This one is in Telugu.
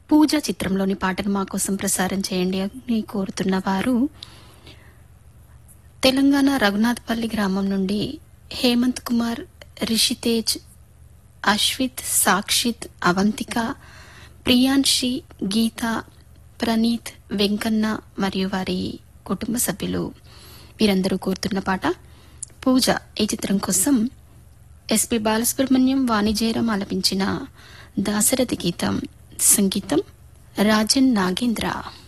పూజ చిత్రంలోని పాటను మా కోసం ప్రసారం చేయండి అని కోరుతున్న వారు తెలంగాణ రఘునాథ్పల్లి గ్రామం నుండి హేమంత్ కుమార్ రిషితేజ్ అశ్విత్ సాక్షిత్ అవంతిక ప్రియాన్షి గీత ప్రణీత్ వెంకన్న మరియు వారి కుటుంబ సభ్యులు వీరందరూ కోరుతున్న పాట పూజ ఈ చిత్రం కోసం ఎస్పి బాలసుబ్రహ్మణ్యం వాణిజేరం ఆలపించిన దాశరథి గీతం సంగీతం రాజన్ నాగేంద్ర